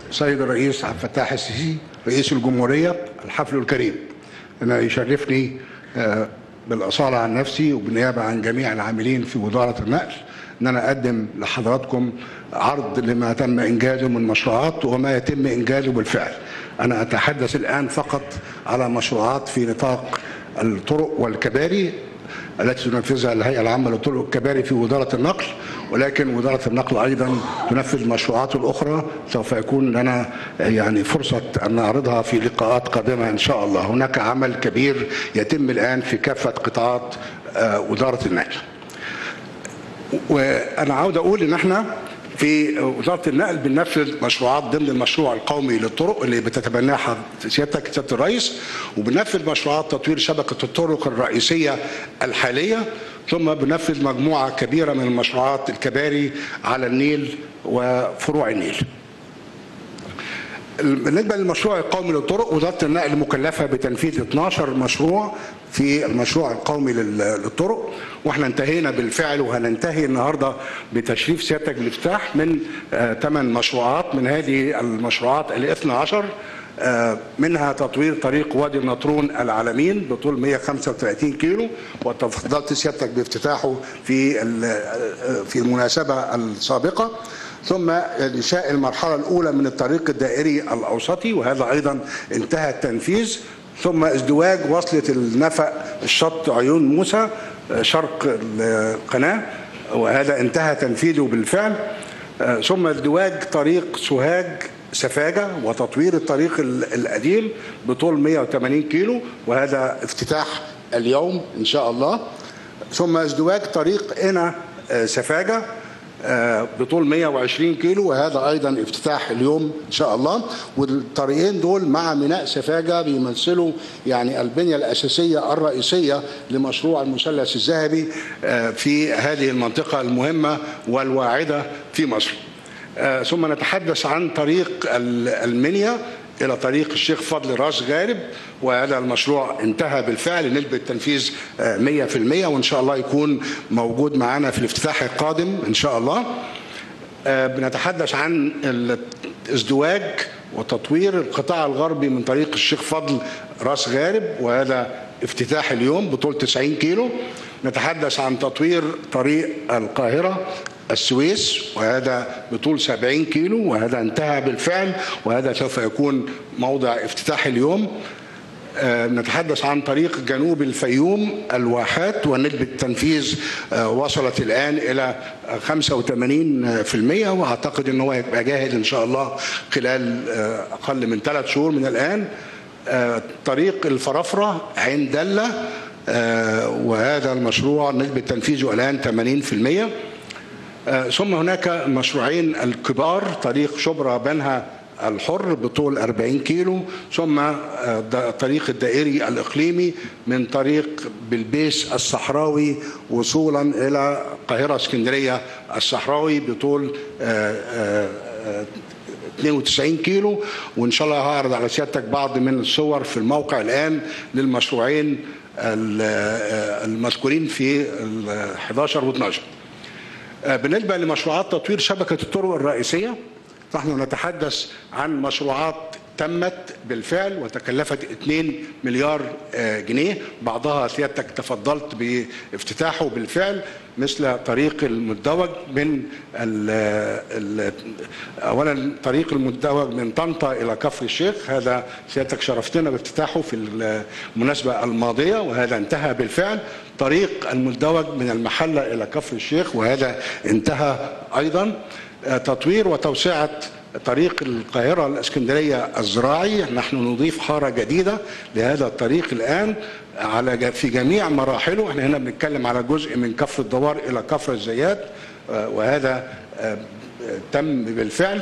سيد الرئيس عبد الفتاح السيسي رئيس الجمهورية الحفل الكريم أنا يشرفني آه، بالأصالة عن نفسي وبالنيابة عن جميع العاملين في وزارة النقل أن أنا أقدم لحضراتكم عرض لما تم إنجازه من مشروعات وما يتم إنجازه بالفعل أنا أتحدث الآن فقط على مشروعات في نطاق الطرق والكباري التي تنفذها الهيئة العامة للطرق والكباري في وزارة النقل ولكن وزارة النقل أيضا تنفذ المشروعات الأخرى سوف يكون لنا يعني فرصة أن نعرضها في لقاءات قادمة إن شاء الله هناك عمل كبير يتم الآن في كافة قطاعات آه، وزارة النقل وانا عاوز اقول ان احنا في وزاره النقل بننفذ مشروعات ضمن المشروع القومي للطرق اللي بتتبناها سيادتك سياده الرئيس وبننفذ مشروعات تطوير شبكه الطرق الرئيسيه الحاليه ثم بننفذ مجموعه كبيره من المشروعات الكباري على النيل وفروع النيل. بالنسبه للمشروع القومي للطرق وزاره النقل مكلفه بتنفيذ 12 مشروع في المشروع القومي لل- للطرق واحنا انتهينا بالفعل وهننتهي النهارده بتشريف سيادتك بالافتتاح من ثمان مشروعات من هذه المشروعات ال 12 آه، منها تطوير طريق وادي النطرون العالمين بطول 135 كيلو وتفضلت سيادتك بافتتاحه في ال- آه، في المناسبه السابقه ثم انشاء المرحله الاولى من الطريق الدائري الاوسطي وهذا ايضا انتهى التنفيذ ثم ازدواج وصله النفق الشط عيون موسى آه، شرق القناه وهذا انتهى تنفيذه بالفعل آه، ثم ازدواج طريق سوهاج سفاجة وتطوير الطريق ال- القديم بطول 180 كيلو وهذا افتتاح اليوم إن شاء الله ثم ازدواج طريق إنا آه، سفاجة آه، بطول 120 كيلو وهذا ايضا افتتاح اليوم ان شاء الله والطريقين دول مع ميناء سفاجه بيمثلوا يعني البنيه الاساسيه الرئيسيه لمشروع المثلث الذهبي آه، في هذه المنطقه المهمه والواعده في مصر. آه، ثم نتحدث عن طريق ال- المنيا الى طريق الشيخ فضل راس غارب وهذا المشروع انتهى بالفعل نسبه التنفيذ آه، 100% وان شاء الله يكون موجود معنا في الافتتاح القادم ان شاء الله آه، بنتحدث عن الازدواج وتطوير القطاع الغربي من طريق الشيخ فضل راس غارب وهذا افتتاح اليوم بطول 90 كيلو نتحدث عن تطوير طريق القاهرة السويس وهذا بطول 70 كيلو وهذا انتهى بالفعل وهذا سوف يكون موضع افتتاح اليوم آه، نتحدث عن طريق جنوب الفيوم الواحات ونسبة التنفيذ آه، وصلت الآن إلى 85% وأعتقد أنه هيبقى جاهز إن شاء الله خلال آه، أقل من ثلاث شهور من الآن آه، طريق الفرافرة عين دلة آه، وهذا المشروع نسبة تنفيذه الآن 80% آه، ثم هناك مشروعين الكبار طريق شبرا بنها الحر بطول 40 كيلو ثم آه، د- الطريق الدائري الإقليمي من طريق بلبيس الصحراوي وصولا إلى القاهرة اسكندرية الصحراوي بطول آه، آه، آه، 92 كيلو وان شاء الله هعرض على سيادتك بعض من الصور في الموقع الان للمشروعين ال- آه، المذكورين في ال 11 و 12 آه، بالنسبه لمشروعات تطوير شبكه الطرق الرئيسيه نحن نتحدث عن مشروعات تمت بالفعل وتكلفت 2 مليار آه، جنيه بعضها سيادتك تفضلت بافتتاحه بالفعل مثل طريق المزدوج من ال ال اولا طريق المزدوج من طنطا الى كفر الشيخ هذا سيادتك شرفتنا بافتتاحه في المناسبه الماضيه وهذا انتهى بالفعل طريق المزدوج من المحله الى كفر الشيخ وهذا انتهى ايضا آه، تطوير وتوسعه طريق القاهرة الإسكندرية الزراعي نحن نضيف حارة جديدة لهذا الطريق الآن على ج- في جميع مراحله احنا هنا بنتكلم على جزء من كفر الدوار إلى كفر الزيات آه، وهذا آه، تم بالفعل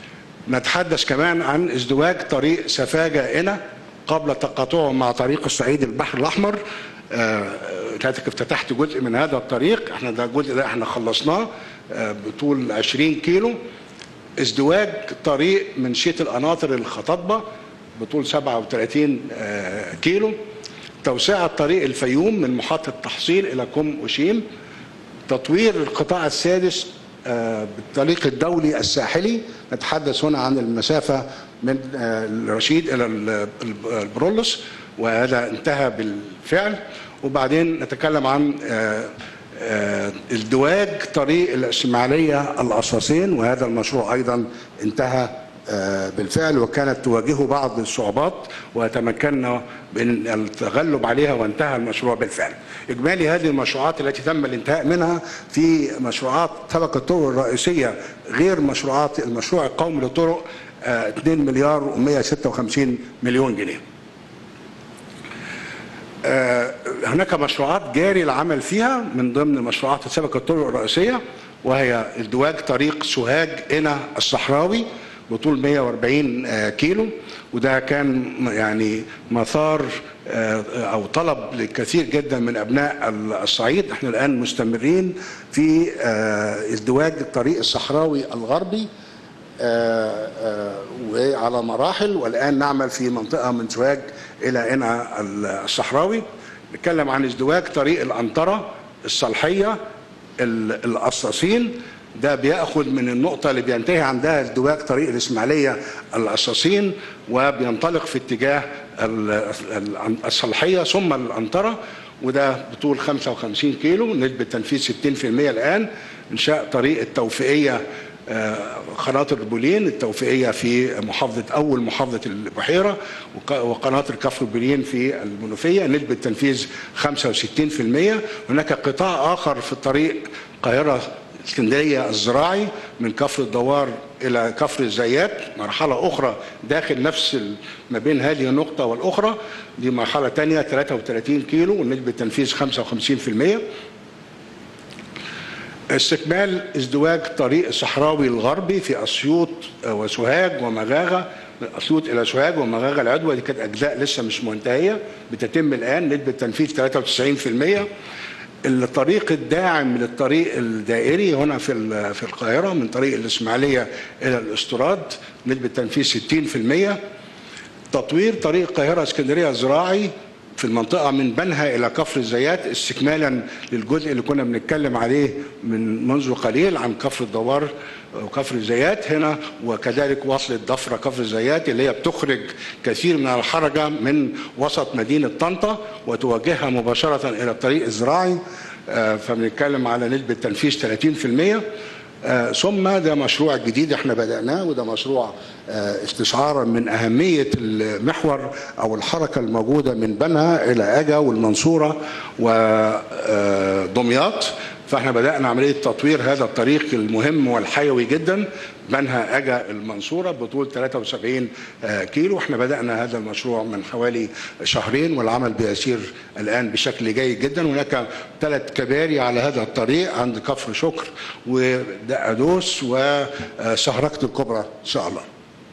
نتحدث كمان عن ازدواج طريق سفاجة إنا قبل تقاطعه مع طريق الصعيد البحر الأحمر آه، كانت افتتحت جزء من هذا الطريق احنا ده الجزء ده احنا خلصناه آه، بطول 20 كيلو ازدواج طريق من شيت القناطر الخطاطبة بطول 37 آه، كيلو توسعة طريق الفيوم من محطة تحصيل إلى كوم أوشيم تطوير القطاع السادس آه، بالطريق الدولي الساحلي نتحدث هنا عن المسافة من آه، الرشيد إلى ال- ال- البرولس وهذا انتهى بالفعل وبعدين نتكلم عن آه، آه، الدواج طريق الإسماعيلية القصاصين وهذا المشروع أيضا انتهى آه، بالفعل وكانت تواجهه بعض الصعوبات وتمكنا من التغلب عليها وانتهى المشروع بالفعل. اجمالي هذه المشروعات التي تم الانتهاء منها في مشروعات طبقه الطرق الرئيسيه غير مشروعات المشروع القومي للطرق آه، 2 مليار و156 مليون جنيه. هناك مشروعات جاري العمل فيها من ضمن مشروعات سبق الطرق الرئيسية وهي ازدواج طريق سوهاج إلى الصحراوي بطول 140 آه، كيلو وده كان يعني مثار آه، أو طلب لكثير جدا من أبناء الصعيد احنا الآن مستمرين في آه، ازدواج الطريق الصحراوي الغربي آه، آه، وعلى مراحل والآن نعمل في منطقة من سوهاج إلى هنا الصحراوي نتكلم عن ازدواج طريق الأنطرة الصالحية ال- القصاصين ده بياخد من النقطة اللي بينتهي عندها ازدواج طريق الإسماعيلية القصاصين وبينطلق في اتجاه ال- ال- الصالحية ثم الأنطرة وده بطول 55 كيلو نسبة تنفيذ 60% الآن إنشاء طريق التوفيقية آه، قناطر بولين التوفيقية في محافظة أول محافظة البحيرة وق- وقناطر كفر بولين في المنوفية نسبة تنفيذ 65% هناك قطاع آخر في الطريق القاهرة اسكندرية الزراعي من كفر الدوار إلى كفر الزيات مرحلة أخرى داخل نفس ال- ما بين هذه النقطة والأخرى دي مرحلة تانية 33 كيلو ونسبة تنفيذ 55% استكمال ازدواج طريق الصحراوي الغربي في اسيوط وسوهاج ومغاغه من اسيوط الى سوهاج ومغاغه العدوى دي كانت اجزاء لسه مش منتهيه بتتم الان نسبه تنفيذ 93% الطريق الداعم للطريق الدائري هنا في ال- في القاهره من طريق الاسماعيليه الى الاستراد نسبه تنفيذ 60% تطوير طريق القاهرة اسكندرية الزراعي في المنطقة من بنها إلى كفر الزيات استكمالا للجزء اللي كنا بنتكلم عليه من منذ قليل عن كفر الدوار وكفر الزيات هنا وكذلك وصلة ضفرة كفر الزيات اللي هي بتخرج كثير من الحركة من وسط مدينة طنطا وتوجهها مباشرة إلى الطريق الزراعي آه، فبنتكلم على نسبة تنفيذ 30% آه، ثم ده مشروع جديد احنا بدأناه وده مشروع آه، استشعارا من أهمية المحور أو الحركة الموجودة من بنها إلى أجا والمنصورة ودمياط فاحنا بدأنا عملية تطوير هذا الطريق المهم والحيوي جدا بنها أجا المنصورة بطول 73 آه، كيلو احنا بدأنا هذا المشروع من حوالي شهرين والعمل بيسير الآن بشكل جيد جدا هناك ثلاث كباري على هذا الطريق عند كفر شكر ودقدوس وسهركة الكبرى إن شاء الله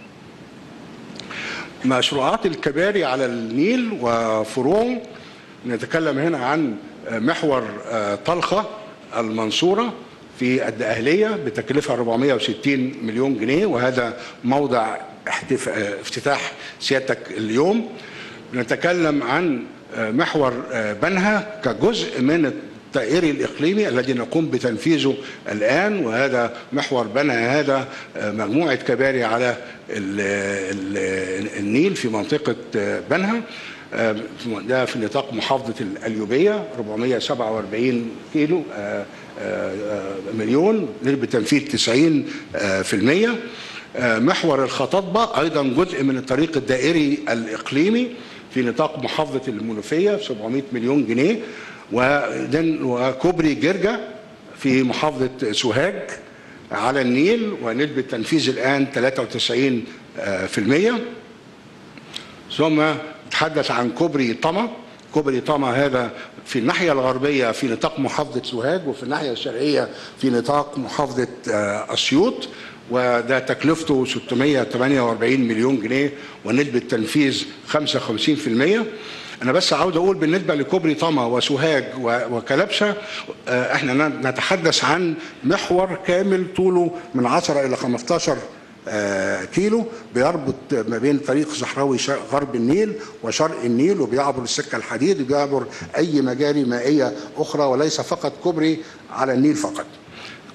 مشروعات الكباري على النيل وفروعه نتكلم هنا عن محور آه، طلخة المنصورة في الدقهلية بتكلفة 460 مليون جنيه وهذا موضع احتف- آه، افتتاح سيادتك اليوم نتكلم عن آه، محور آه، بنها كجزء من التأييري الإقليمي الذي نقوم بتنفيذه الآن وهذا محور بنها هذا آه، مجموعة كباري على ال- ال- النيل في منطقة آه، بنها آه، ده في نطاق محافظة القليوبية 447 كيلو آه، آه، آه، مليون نسبة تنفيذ 90 آه، في المية آه، محور الخطاطبة أيضا جزء من الطريق الدائري الإقليمي في نطاق محافظة المنوفية 700 مليون جنيه ودن- وكوبري جرجة في محافظة سوهاج على النيل ونسبة تنفيذ الآن 93 آه، في المية ثم نتحدث عن كوبري طما كوبري طما هذا في الناحية الغربية في نطاق محافظة سوهاج وفي الناحية الشرقية في نطاق محافظة آه، أسيوط وده تكلفته 648 مليون جنيه ونسبة تنفيذ 55% أنا بس عاوز أقول بالنسبة لكوبري طما وسوهاج و- وكلبشة آه، احنا نتحدث عن محور كامل طوله من 10 إلى 15 آه، كيلو بيربط ما بين طريق صحراوي شرق- غرب النيل وشرق النيل وبيعبر السكة الحديد وبيعبر أي مجاري مائية أخرى وليس فقط كوبري على النيل فقط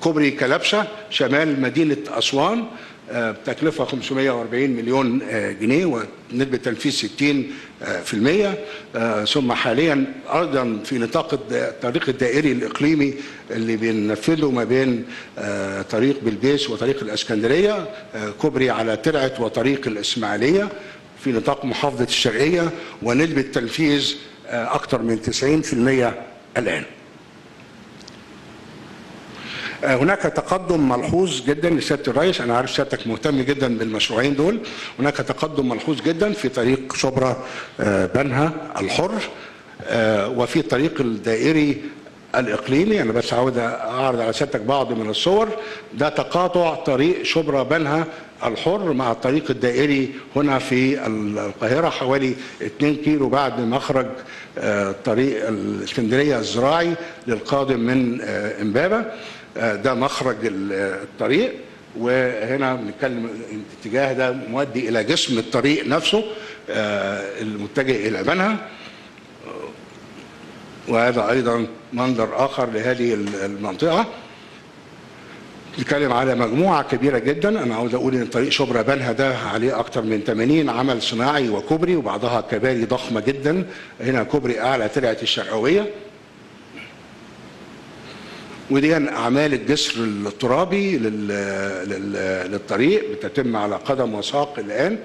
كوبري كلبشه شمال مدينه اسوان آه، بتكلفه 540 مليون آه، جنيه ونسبه تنفيذ 60 آه، في المية آه، ثم حاليا ايضا في نطاق الد- الطريق الدائري الاقليمي اللي بننفذه ما بين آه، طريق بلبيس وطريق الاسكندريه آه، كوبري على ترعه وطريق الاسماعيليه في نطاق محافظه الشرقيه ونسبه تنفيذ آه، اكثر من 90% الان. آه، هناك تقدم ملحوظ جدا لسياده الرئيس انا عارف سيادتك مهتم جدا بالمشروعين دول هناك تقدم ملحوظ جدا في طريق شبرا آه، بنها الحر آه، وفي الطريق الدائري الاقليمي انا بس عاوز اعرض على سيادتك بعض من الصور ده تقاطع طريق شبرا بنها الحر مع الطريق الدائري هنا في القاهره حوالي 2 كيلو بعد مخرج آه، طريق الاسكندريه الزراعي للقادم من آه، امبابه آه، ده مخرج ال- الطريق وهنا بنتكلم الاتجاه ده مؤدي الى جسم الطريق نفسه آه، المتجه الى بنها وهذا ايضا منظر اخر لهذه المنطقه نتكلم على مجموعة كبيرة جدا أنا عاوز أقول إن طريق شبرا بنها ده عليه أكثر من 80 عمل صناعي وكوبري وبعضها كباري ضخمة جدا هنا كوبري أعلى ترعة الشرقاوية ودي أعمال الجسر الترابي لل... لل... للطريق بتتم على قدم وساق الآن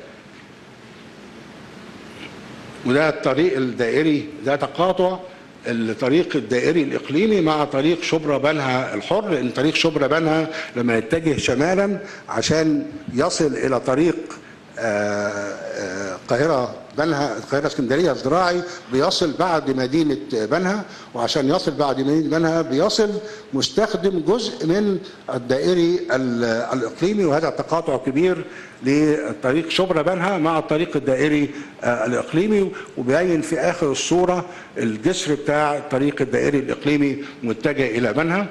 وده الطريق الدائري ده تقاطع الطريق الدائري الاقليمي مع طريق شبرا بنها الحر لان طريق شبرا بنها لما يتجه شمالا عشان يصل الى طريق آه، آه، القاهره بنها القاهره اسكندريه الزراعي بيصل بعد مدينه بنها وعشان يصل بعد مدينه بنها بيصل مستخدم جزء من الدائري ال- الاقليمي وهذا تقاطع كبير لطريق شبرا بنها مع الطريق الدائري آه، الاقليمي وبيبين في اخر الصوره الجسر بتاع الطريق الدائري الاقليمي متجه الى بنها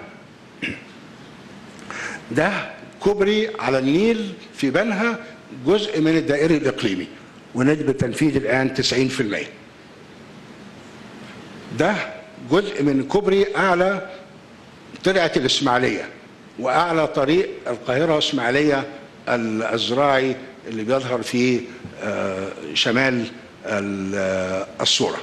ده كوبري على النيل في بنها جزء من الدائري الاقليمي ونسبه تنفيذ الان 90% ده جزء من كوبري اعلى ترعه الاسماعيليه واعلى طريق القاهره اسماعيليه ال- الزراعي اللي بيظهر في آه، شمال ال- آه، الصوره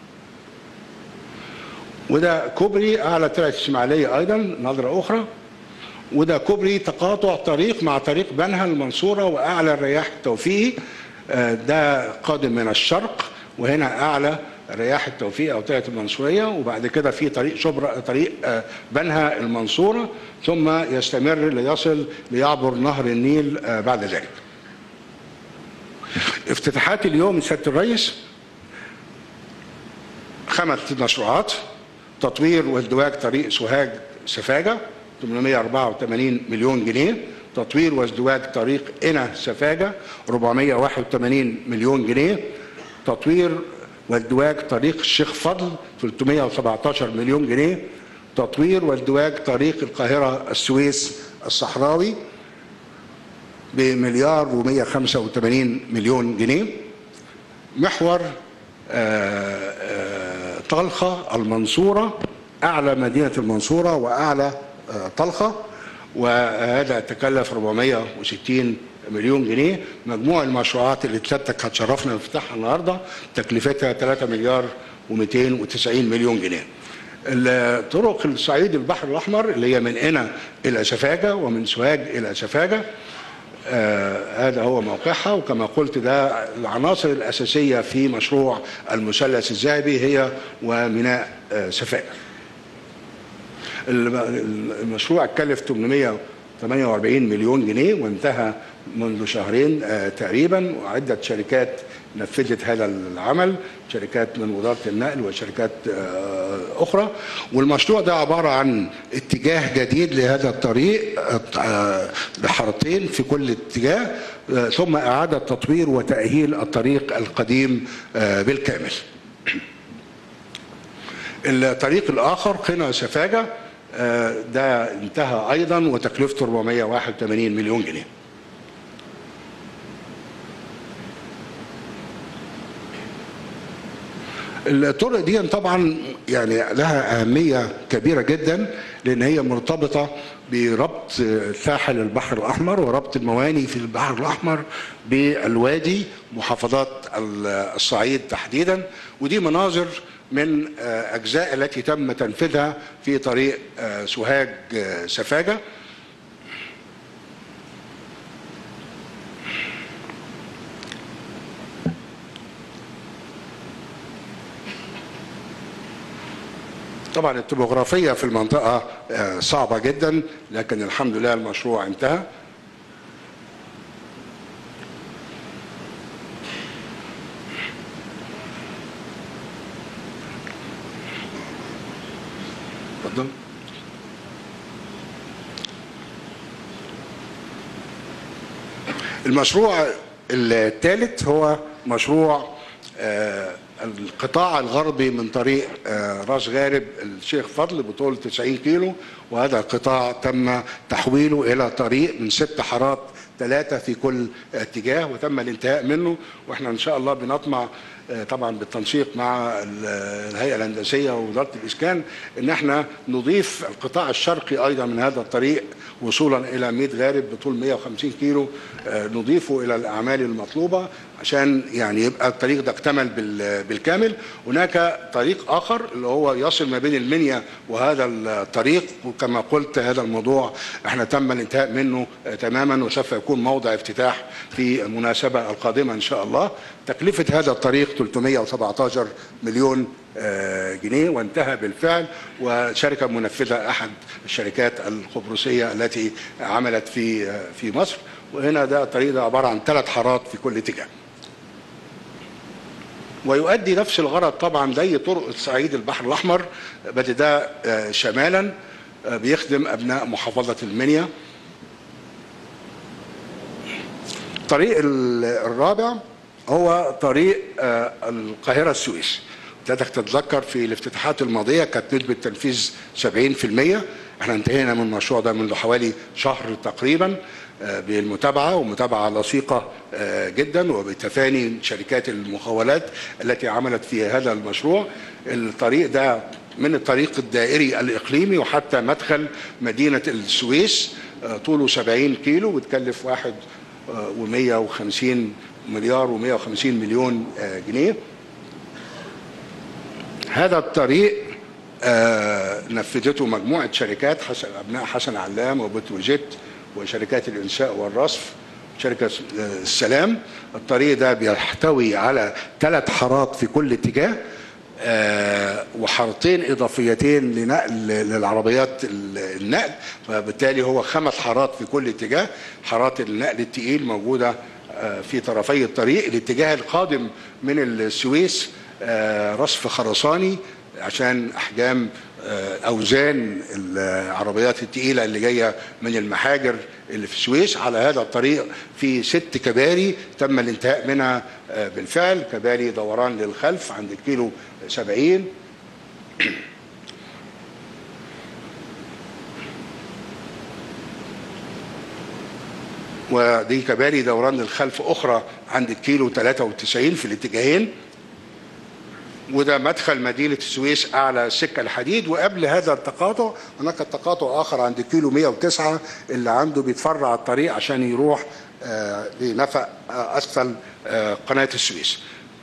وده كوبري اعلى ترعه الاسماعيليه ايضا نظره اخرى وده كوبري تقاطع طريق مع طريق بنها المنصورة وأعلى الرياح التوفيقي آه، ده قادم من الشرق وهنا أعلى رياح التوفيق أو ترعة المنصورية وبعد كده في طريق شبرا طريق آه، بنها المنصورة ثم يستمر ليصل ليعبر نهر النيل آه، بعد ذلك افتتاحات اليوم سيادة الرئيس خمس مشروعات تطوير وازدواج طريق سوهاج سفاجة 884 مليون جنيه تطوير وازدواج طريق قنا سفاجة 481 مليون جنيه تطوير وازدواج طريق الشيخ فضل 317 مليون جنيه تطوير وازدواج طريق القاهرة السويس الصحراوي بمليار و185 مليون جنيه محور آه، آه، طلخة المنصورة أعلى مدينة المنصورة وأعلى آه، طلخة وهذا تكلف 460 مليون جنيه مجموع المشروعات اللي سيادتك هتشرفنا بافتتاحها النهارده تكلفتها 3 مليار و290 مليون جنيه الطرق الصعيد البحر الاحمر اللي هي من قنا الى سفاجه ومن سوهاج الى سفاجه آه هذا هو موقعها وكما قلت ده العناصر الأساسية في مشروع المثلث الذهبي هي وميناء آه سفاجة الم- المشروع كلف 848 مليون جنيه وانتهى منذ شهرين آه، تقريبا وعدة شركات نفذت هذا العمل شركات من وزارة النقل وشركات آه، أخرى والمشروع ده عبارة عن اتجاه جديد لهذا الطريق آه، لحارتين في كل اتجاه آه، ثم إعادة تطوير وتأهيل الطريق القديم آه، بالكامل الطريق الآخر قنا سفاجة آه، ده انتهى أيضا وتكلفته 481 مليون جنيه الطرق دي طبعا يعني لها أهمية كبيرة جدا لان هي مرتبطه بربط ساحل البحر الاحمر وربط المواني في البحر الاحمر بالوادي محافظات الصعيد تحديدا ودي مناظر من اجزاء التي تم تنفيذها في طريق سوهاج سفاجه طبعا التopografية في المنطقة صعبة جدا لكن الحمد لله المشروع انتهى اتفضل المشروع الثالث هو مشروع القطاع الغربي من طريق راس غارب الشيخ فضل بطول 90 كيلو وهذا القطاع تم تحويله الى طريق من ست حارات ثلاثة في كل اتجاه وتم الانتهاء منه واحنا ان شاء الله بنطمع طبعا بالتنسيق مع الهيئة الهندسية ووزارة الإسكان ان احنا نضيف القطاع الشرقي ايضا من هذا الطريق وصولا الى 100 غارب بطول 150 كيلو نضيفه الى الاعمال المطلوبة عشان يعني يبقى الطريق ده اكتمل بالكامل هناك طريق اخر اللي هو يصل ما بين المنيا وهذا الطريق وكما قلت هذا الموضوع احنا تم الانتهاء منه تماما وسوف يكون موضع افتتاح في المناسبة القادمة ان شاء الله تكلفة هذا الطريق 317 مليون جنيه وانتهى بالفعل وشركة منفذة أحد الشركات القبرصية التي عملت في في مصر وهنا ده الطريق ده عبارة عن ثلاث حارات في كل اتجاه ويؤدي نفس الغرض طبعا زي طرق الصعيد البحر الأحمر بس ده شمالا بيخدم أبناء محافظة المنيا الطريق الرابع هو طريق القاهرة السويس حضرتك تتذكر في الافتتاحات الماضية كانت نسبة تنفيذ 70% احنا انتهينا من المشروع ده منذ حوالي شهر تقريبا بالمتابعة ومتابعة لصيقة جدا وبتفاني شركات المخاولات التي عملت في هذا المشروع الطريق ده من الطريق الدائري الإقليمي وحتى مدخل مدينة السويس طوله 70 كيلو وتكلف واحد و150 مليار و150 مليون جنيه هذا الطريق نفذته مجموعة شركات حسن أبناء حسن علام وبتروجيت وشركات الإنشاء والرصف شركة السلام الطريق ده بيحتوي على ثلاث حارات في كل اتجاه وحارتين اضافيتين لنقل للعربيات النقل فبالتالي هو خمس حارات في كل اتجاه حارات النقل التقيل موجوده في طرفي الطريق الاتجاه القادم من السويس رصف خرساني عشان احجام اوزان العربيات الثقيله اللي جايه من المحاجر اللي في السويس على هذا الطريق في ست كباري تم الانتهاء منها بالفعل كباري دوران للخلف عند الكيلو 70 ودي كباري دوران للخلف اخرى عند الكيلو 93 في الاتجاهين وده مدخل مدينة السويس أعلى سكة الحديد وقبل هذا التقاطع هناك تقاطع آخر عند كيلو 109 اللي عنده بيتفرع الطريق عشان يروح آه لنفق آه أسفل آه قناة السويس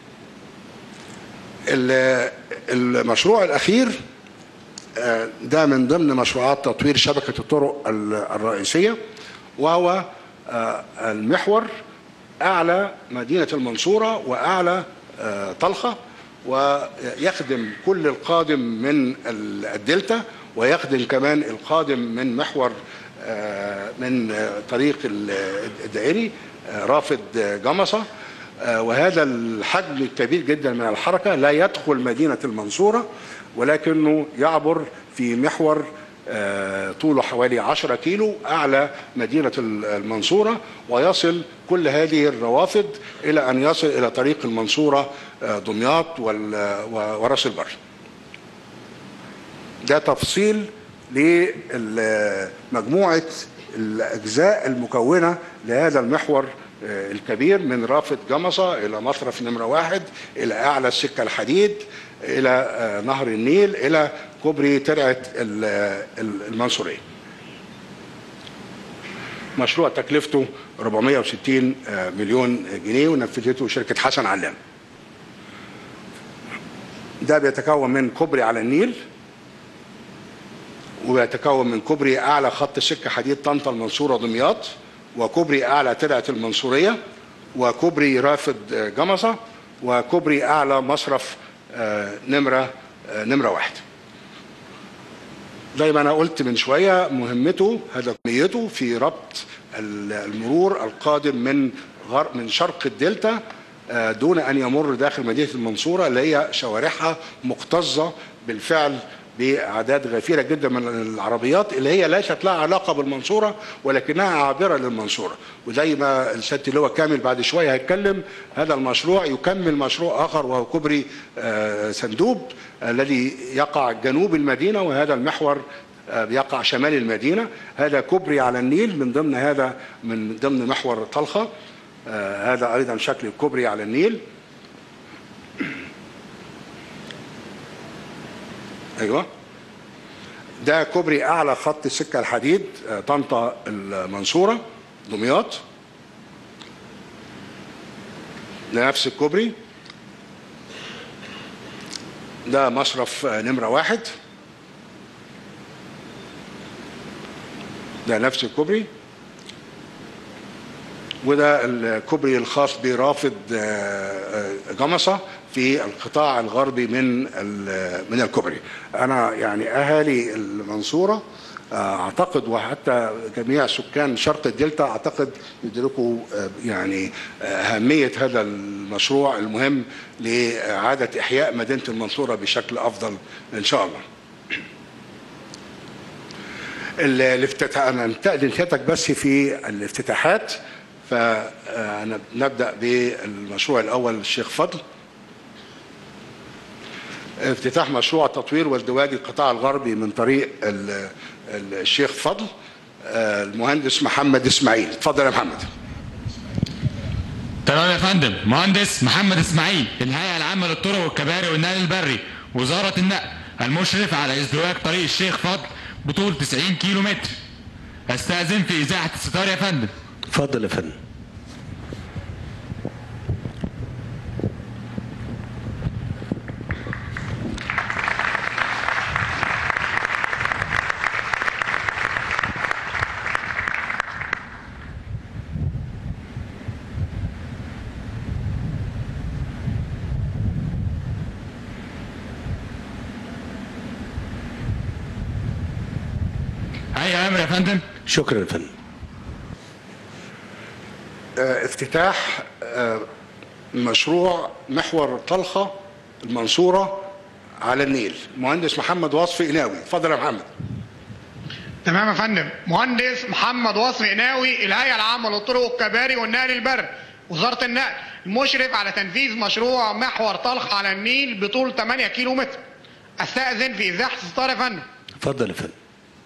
المشروع الأخير ده من ضمن مشروعات تطوير شبكة الطرق الرئيسية وهو المحور أعلى مدينة المنصورة وأعلى طلخة ويخدم كل القادم من الدلتا ويخدم كمان القادم من محور من طريق الدائري رافد جمصة وهذا الحجم الكبير جدا من الحركة لا يدخل مدينة المنصورة ولكنه يعبر في محور طوله حوالي 10 كيلو أعلى مدينة المنصورة ويصل كل هذه الروافد إلى أن يصل إلى طريق المنصورة دمياط وراس البر ده تفصيل لمجموعة الأجزاء المكونة لهذا المحور الكبير من رافد جمصة إلى مصرف نمرة واحد إلى أعلى السكة الحديد إلى نهر النيل إلى كوبري ترعه ال- ال- المنصوريه مشروع تكلفته 460 آه، مليون جنيه ونفذته شركه حسن علام ده بيتكون من كوبري على النيل ويتكون من كوبري اعلى خط سكه حديد طنطا المنصوره دمياط وكوبري اعلى ترعه المنصوريه وكوبري رافد آه، جمصه وكوبري اعلى مصرف آه، نمره آه، نمره واحد. زي ما انا قلت من شويه مهمته هدفيته في ربط ال- المرور القادم من غر من شرق الدلتا آه، دون ان يمر داخل مدينه المنصوره اللي هي شوارعها مكتظه بالفعل باعداد غفيره جدا من العربيات اللي هي ليست لها علاقه بالمنصوره ولكنها عابره للمنصوره وزي ما السيد اللواء كامل بعد شويه هيتكلم هذا المشروع يكمل مشروع اخر وهو كوبري آه، سندوب الذي يقع جنوب المدينه وهذا المحور آه، بيقع شمال المدينه هذا كوبري على النيل من ضمن هذا من ضمن محور طلخه آه، هذا ايضا شكل الكوبري على النيل ايوه ده كوبري اعلى خط السكه الحديد آه، طنطا المنصوره دمياط ده نفس الكوبري ده مصرف آه، نمره واحد ده نفس الكوبري وده الكوبري الخاص برافد آه، آه، جمصة في القطاع الغربي من ال- من الكوبري انا يعني اهالي المنصوره آه، اعتقد وحتى جميع سكان شرق الدلتا اعتقد يدركوا آه، يعني آه، اهميه هذا المشروع المهم لاعاده احياء مدينه المنصوره بشكل افضل ان شاء الله ال- الافتتاح انا انتقل لسيادتك بس في الافتتاحات فانا نبدا بالمشروع الاول الشيخ فضل افتتاح مشروع تطوير وازدواج القطاع الغربي من طريق ال- ال- الشيخ فضل آه، المهندس محمد اسماعيل اتفضل يا محمد تمام يا فندم مهندس محمد اسماعيل الهيئه العامه للطرق والكباري والنقل البري وزاره النقل المشرف على ازدواج طريق الشيخ فضل بطول 90 كيلو متر استاذن في ازاحه الستار يا فندم اتفضل يا فندم اي امر يا فندم شكرا يا فندم آه، افتتاح آه، مشروع محور طلخه المنصوره على النيل مهندس محمد وصفي قناوي اتفضل يا محمد تمام يا فندم مهندس محمد وصفي قناوي الهيئه العامه للطرق والكباري والنقل البري وزاره النقل المشرف على تنفيذ مشروع محور طلخ على النيل بطول 8 كيلو متر استاذن في ازاحه الستار يا فندم اتفضل يا فندم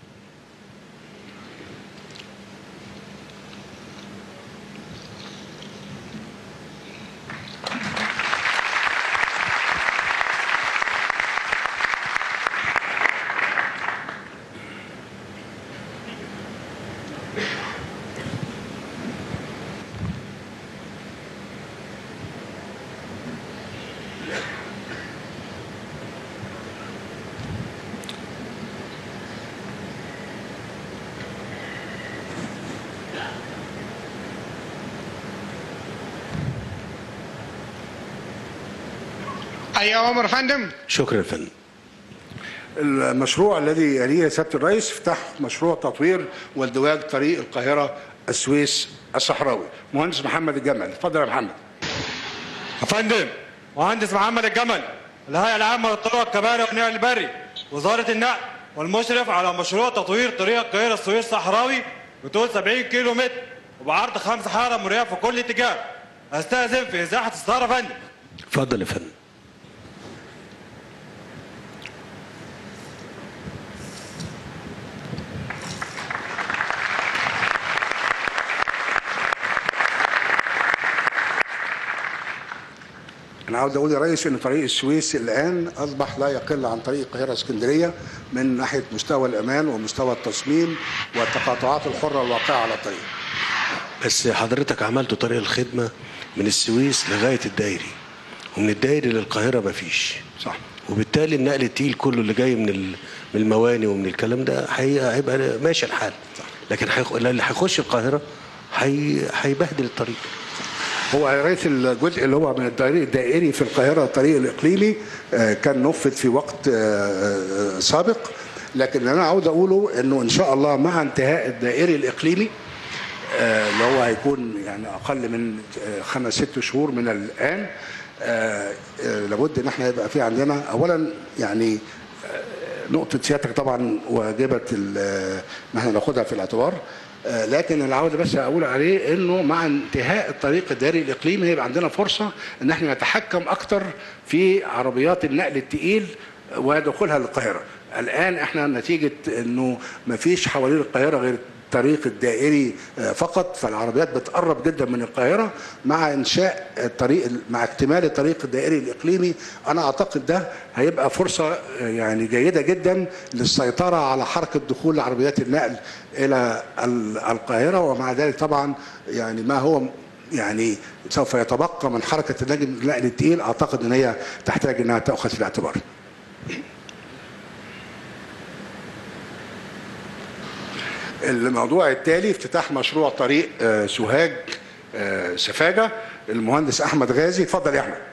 اي اوامر يا فندم شكرا يا فندم المشروع الذي يليه سياده الرئيس افتتاح مشروع تطوير وازدواج طريق القاهره السويس الصحراوي مهندس محمد الجمل اتفضل يا محمد يا فندم مهندس محمد الجمل الهيئة العامة للطرق والكباري والنقل البري وزارة النقل والمشرف على مشروع تطوير طريق القاهرة السويس الصحراوي بطول 70 كيلو متر وبعرض خمس حارة مرية في كل اتجاه استأذن في إزاحة الستارة يا فندم اتفضل يا فندم انا عاوز اقول يا ريس ان طريق السويس الان اصبح لا يقل عن طريق القاهره اسكندريه من ناحيه مستوى الامان ومستوى التصميم والتقاطعات الحره الواقعه على الطريق بس حضرتك عملت طريق الخدمة من السويس لغاية الدايري ومن الدايري للقاهرة مفيش صح وبالتالي النقل التقيل كله اللي جاي من ال- من المواني ومن الكلام ده هي- هيبقى ماشي الحال لكن هيخ- اللي هيخش القاهرة هي- هيبهدل الطريق هو يا ريس الجزء اللي هو من الطريق الدائري في القاهره الطريق الاقليمي آه، كان نفذ في وقت آه، آه، سابق لكن اللي انا عاوز اقوله انه ان شاء الله مع انتهاء الدائري الاقليمي آه، اللي هو هيكون يعني اقل من آه، خمس ست شهور من الان آه، آه، لابد ان احنا يبقى في عندنا اولا يعني آه، نقطه سيادتك طبعا واجبه ال- آه، ان احنا ناخدها في الاعتبار آه، لكن اللي عاوز بس اقول عليه انه مع انتهاء الطريق الدائري الاقليمي هيبقى عندنا فرصه ان احنا نتحكم اكتر في عربيات النقل الثقيل ودخولها للقاهره. الان احنا نتيجه انه ما فيش حوالين القاهره غير الطريق الدائري آه، فقط فالعربيات بتقرب جدا من القاهره مع انشاء الطريق مع اكتمال الطريق الدائري الاقليمي انا اعتقد ده هيبقى فرصه آه، يعني جيده جدا للسيطره على حركه دخول عربيات النقل الى ال- القاهره ومع ذلك طبعا يعني ما هو يعني سوف يتبقى من حركه النقل النقل الثقيل اعتقد ان هي تحتاج انها تاخذ في الاعتبار. الموضوع التالي افتتاح مشروع طريق آه، سوهاج آه، سفاجه المهندس احمد غازي اتفضل يا احمد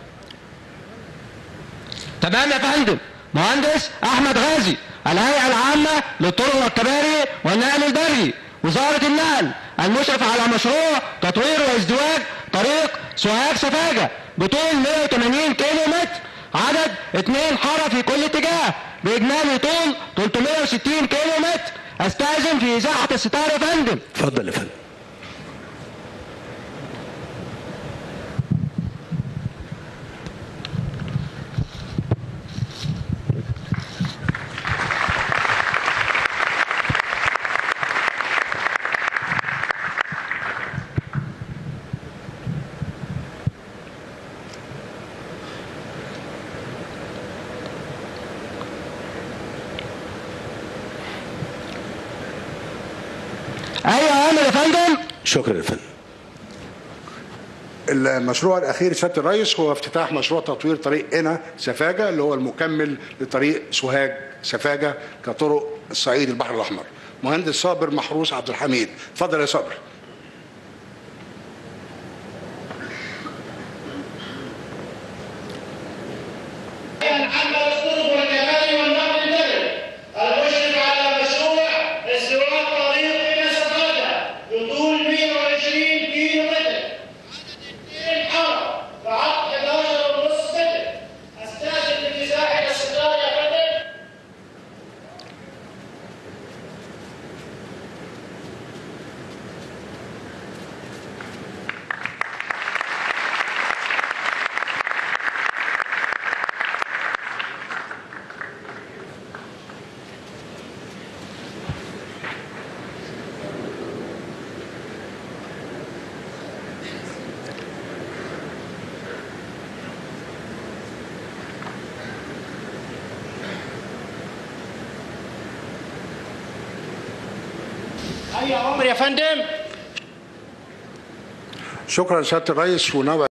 تمام يا فندم مهندس احمد غازي الهيئه العامه للطرق والكباري والنقل البري وزاره النقل المشرف على مشروع تطوير وازدواج طريق سوهاج سفاجه بطول 180 كيلو متر عدد اثنين حاره في كل اتجاه باجمالي طول 360 كيلو متر استاذن في ازاحه الستار يا فندم اتفضل يا فندم ايوه امر يا فندم شكرا يا فندم المشروع الاخير سياده الرئيس هو افتتاح مشروع تطوير طريق قنا سفاجه اللي هو المكمل لطريق سوهاج سفاجه كطرق الصعيد البحر الاحمر. مهندس صابر محروس عبد الحميد، اتفضل يا صابر. العامة للطرق والكباري والنقل البري المشرف على مشروع ازدواج طريق إلى سفاجة بطول 120 كيلو متر عدد حارة بعرض 11 ونص متر استاذن بمزاحة الستار يا فندم أي أمر يا فندم شكرا سياده الرئيس ونوع